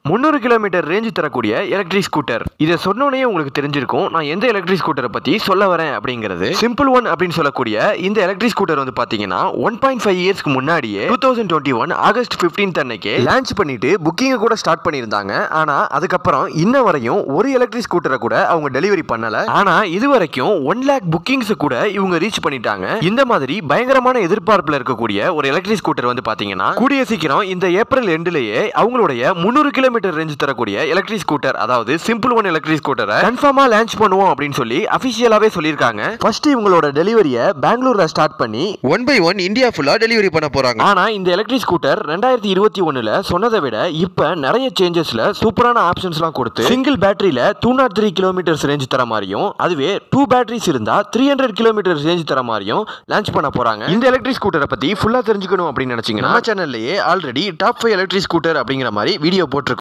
முந்நூறு kilometre range தரக்கூடிய electric scooter இதை சொன்னோனே உங்களுக்கு தெரிஞ்சிருக்கும் நான் எந்த எலக்ட்ரிக் ஸ்கூட்டரை பத்தி சொல்ல வரேன் அப்படிங்கிறது சிம்பிள் ஒன் அப்படின்னு சொல்லக்கூடிய இந்த எலக்ட்ரிக் ஸ்கூட்டர் வந்து பாத்தீங்கன்னா ஒன் பாயிண்ட் ஃபைவ் இயர்ஸ்க்கு முன்னாடியே two thousand twenty one August fifteenth அன்னைக்கு லான்ச் பண்ணிட்டு புக்கிங்கை கூட ஸ்டார்ட் பண்ணியிருந்தாங்க ஆனா அதுக்கப்புறம் இன்ன வரையும் ஒரு எலக்ட்ரிக் ஸ்கூட்டரை கூட அவங்க டெலிவரி பண்ணல ஆனா இது வரைக்கும் ஒன் லேக் புக்கிங்ஸ் கூட இவங்க ரீச் பண்ணிட்டாங்க இந்த மாதிரி பயங்கரமான எதிர்பார்ப்புல இருக்கக்கூடிய ஒரு எலக்ட்ரிக் ஸ்கூட்டர் வந்து பாத்தீங்கன்னா கூடிய சீக்கிரம் இந்த ஏப்ரல் எண்டுலயே அவங்களுடைய முந்நூறு கிலோமீட்டர் ரேஞ்ச் தரக்கூடிய எலக்ட்ரிக் ஸ்கூட்டர் அதாவது சிம்பிள் ஒன் எலக்ட்ரிக் ஸ்கூட்டரை கன்ஃபார்மா லான்ச் பண்ணுவோம் அப்படின்னு சொல்லி அபிஷியலாவே சொல்லியிருக்காங்க ஃபர்ஸ்ட் இவங்களோட டெலிவரியை பெங்களூர்ல ஸ்டார்ட் பண்ணி ஒன் பை ஒன் இந்தியா ஃபுல்லா டெலிவரி பண்ண போறாங்க ஆனா இந்த எலக்ட்ரிக் ஸ்கூட்டர் ரெண்டாயிரத்தி இருபத்தி ஒண்ணுல சொன்னதை விட இப்ப நிறைய சேஞ்சஸ்ல சூப்பரான ஆப்ஷன்ஸ்லாம் கொடுத்து சிங்கிள் பேட்டரியில two naught three kilometres range தர மாதிரியும் அதுவே டூ பேட்டரிஸ் இருந்தா த்ரீ ஹண்ட்ரட் கிலோமீட்டர்ஸ் ரேஞ்ச் தர மாதிரியும் லான்ச் பண்ண போறாங்க இந்த எலக்ட்ரிக் ஸ்கூட்டரை பத்தி ஃபுல்லா தெரிஞ்சுக்கணும் அப்படின்னு நினைச்சீங்கன்னா நம்ம சேனல்லையே already top five electric scooter அப்படிங்கிற மாதிரி வீடியோ போட்டிருக்கோம்